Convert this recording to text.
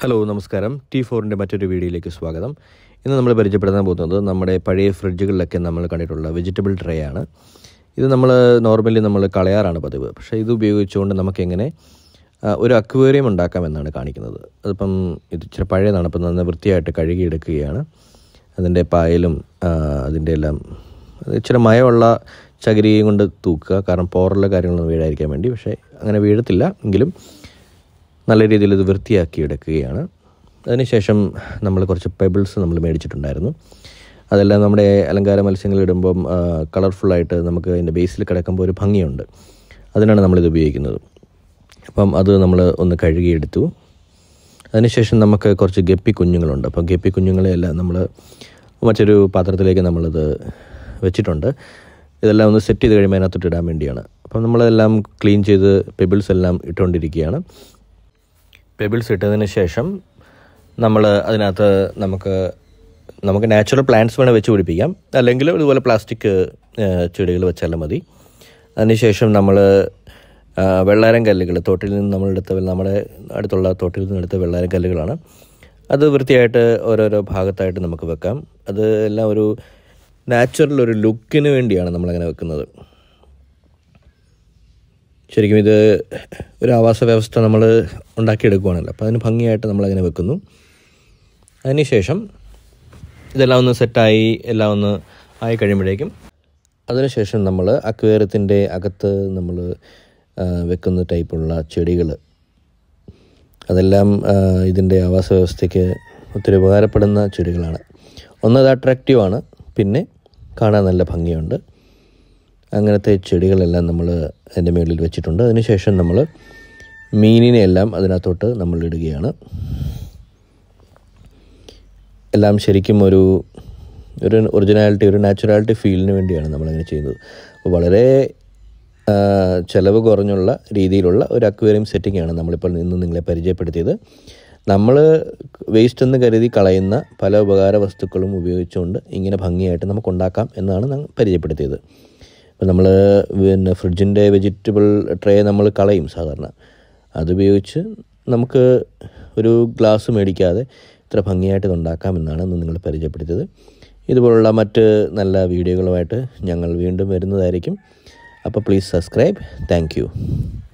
hello നമസ്കാരം T ഫോറിൻ്റെ മറ്റൊരു വീഡിയോയിലേക്ക് സ്വാഗതം ഇന്ന് നമ്മൾ പരിചയപ്പെടുത്താൻ പോകുന്നത് നമ്മുടെ പഴയ ഫ്രിഡ്ജുകളിലൊക്കെ നമ്മൾ കണ്ടിട്ടുള്ള വെജിറ്റബിൾ ട്രേ ആണ് ഇത് നമ്മൾ നോർമലി നമ്മൾ കളയാറാണ് പതിവ് പക്ഷേ ഇത് ഉപയോഗിച്ചുകൊണ്ട് നമുക്കെങ്ങനെ ആ, ഒരു അക്വേറിയം ഉണ്ടാക്കാമെന്നാണ് കാണിക്കുന്നത് അതിപ്പം ഇത് ഇച്ചിരി പഴയതാണ് അപ്പം നന്ന വൃത്തിയായിട്ട് കഴുകിയെടുക്കുകയാണ് അതിൻ്റെ പായലും ആ, അതിൻ്റെ എല്ലാം അത് ഇച്ചിരി മയമുള്ള ചകിരിയും കൊണ്ട് തൂക്കുക കാരണം പോറുള്ള കാര്യങ്ങളൊന്നും വീഴാതിരിക്കാൻ വേണ്ടി പക്ഷേ അങ്ങനെ വീഴത്തില്ല എങ്കിലും നല്ല രീതിയിൽ ഇത് വൃത്തിയാക്കി എടുക്കുകയാണ് അതിനുശേഷം നമ്മൾ കുറച്ച് പെബിൾസ് നമ്മൾ മേടിച്ചിട്ടുണ്ടായിരുന്നു അതെല്ലാം നമ്മുടെ അലങ്കാര മത്സ്യങ്ങൾ ഇടുമ്പം കളർഫുള്ളായിട്ട് നമുക്ക് അതിൻ്റെ ബേസിൽ കിടക്കുമ്പോൾ ഒരു ഭംഗിയുണ്ട് അതിനാണ് നമ്മളിത് ഉപയോഗിക്കുന്നത് അപ്പം അത് നമ്മൾ ഒന്ന് കഴുകിയെടുത്തു അതിനുശേഷം നമുക്ക് കുറച്ച് ഗപ്പി കുഞ്ഞുങ്ങളുണ്ട് അപ്പം ഗപ്പി കുഞ്ഞുങ്ങളെയെല്ലാം നമ്മൾ മറ്റൊരു പാത്രത്തിലേക്ക് നമ്മളിത് വെച്ചിട്ടുണ്ട് ഇതെല്ലാം ഒന്ന് സെറ്റ് ചെയ്ത് കഴിയുമ്പോൾ അതിനകത്തോട്ട് ഇടാൻ വേണ്ടിയാണ് അപ്പം നമ്മളതെല്ലാം ക്ലീൻ ചെയ്ത് പെബിൾസ് എല്ലാം ഇട്ടുകൊണ്ടിരിക്കുകയാണ് പെബിൾസ് ഇട്ടതിന് ശേഷം നമ്മൾ അതിനകത്ത് നമുക്ക് നമുക്ക് നാച്ചുറൽ പ്ലാന്റ്സ് വേണേൽ വെച്ച് പിടിപ്പിക്കാം അല്ലെങ്കിൽ ഇതുപോലെ പ്ലാസ്റ്റിക് ചെടികൾ വെച്ചാലും മതി അതിനുശേഷം നമ്മൾ വെള്ളാരം കല്ലുകൾ തോട്ടിൽ നിന്ന് നമ്മളെടുത്ത നമ്മുടെ അടുത്തുള്ള തോട്ടിൽ നിന്ന് എടുത്ത വെള്ളാരം കല്ലുകളാണ് അത് വൃത്തിയായിട്ട് ഓരോരോ ഭാഗത്തായിട്ട് നമുക്ക് വെക്കാം അത് എല്ലാം ഒരു നാച്ചുറൽ ഒരു ലുക്കിന് വേണ്ടിയാണ് നമ്മളങ്ങനെ വെക്കുന്നത് ശരിക്കും ഇത് ഒരു ആവാസ വ്യവസ്ഥ നമ്മൾ ഉണ്ടാക്കിയെടുക്കുകയാണല്ലോ അപ്പോൾ അതിന് ഭംഗിയായിട്ട് നമ്മളങ്ങനെ വെക്കുന്നു അതിനുശേഷം ഇതെല്ലാം ഒന്ന് സെറ്റായി എല്ലാം ഒന്ന് ആയി കഴിയുമ്പോഴേക്കും അതിനുശേഷം നമ്മൾ അക്വേറിയത്തിൻ്റെ അകത്ത് നമ്മൾ വെക്കുന്ന ടൈപ്പുള്ള ചെടികൾ അതെല്ലാം ആ, ഇതിൻ്റെ ആവാസ വ്യവസ്ഥയ്ക്ക് ഒത്തിരി ഉപകാരപ്പെടുന്ന ചെടികളാണ് ഒന്നത് അട്രാക്റ്റീവാണ് പിന്നെ കാണാൻ നല്ല ഭംഗിയുണ്ട് അങ്ങനത്തെ ചെടികളെല്ലാം നമ്മൾ അതിൻ്റെ മുകളിൽ വെച്ചിട്ടുണ്ട് അതിനുശേഷം നമ്മൾ മീനിനെ എല്ലാം അതിനകത്തോട്ട് നമ്മൾ ഇടുകയാണ് എല്ലാം ശരിക്കും ഒരു ഒരു ഒറിജിനാലിറ്റി ഒരു നാച്ചുറാലിറ്റി ഫീലിന് വേണ്ടിയാണ് നമ്മളങ്ങനെ ചെയ്യുന്നത് അപ്പോൾ വളരെ ആ, ചെലവ് കുറഞ്ഞുള്ള രീതിയിലുള്ള ഒരു അക്വേറിയം സെറ്റിംഗ് ആണ് നമ്മളിപ്പോൾ ഇന്ന് നിങ്ങളെ പരിചയപ്പെടുത്തിയത് നമ്മൾ വേസ്റ്റ് എന്ന് കരുതി കളയുന്ന പല ഉപകാര വസ്തുക്കളും ഉപയോഗിച്ചുകൊണ്ട് ഇങ്ങനെ ഭംഗിയായിട്ട് നമുക്ക് ഉണ്ടാക്കാം എന്നാണ് ഞാൻ പരിചയപ്പെടുത്തിയത് അപ്പോൾ നമ്മൾ പിന്നെ ഫ്രിഡ്ജിൻ്റെ വെജിറ്റബിൾ ട്രേ നമ്മൾ കളയും സാധാരണ അതുപയോഗിച്ച് നമുക്ക് ഒരു ഗ്ലാസ് മേടിക്കാതെ ഇത്ര ഭംഗിയായിട്ട് ഇത് ഉണ്ടാക്കാമെന്നാണ് ഇന്ന് നിങ്ങൾ പരിചയപ്പെടുത്തിയത് ഇതുപോലുള്ള മറ്റ് നല്ല വീഡിയോകളുമായിട്ട് ഞങ്ങൾ വീണ്ടും വരുന്നതായിരിക്കും അപ്പോൾ പ്ലീസ് സബ്സ്ക്രൈബ് താങ്ക്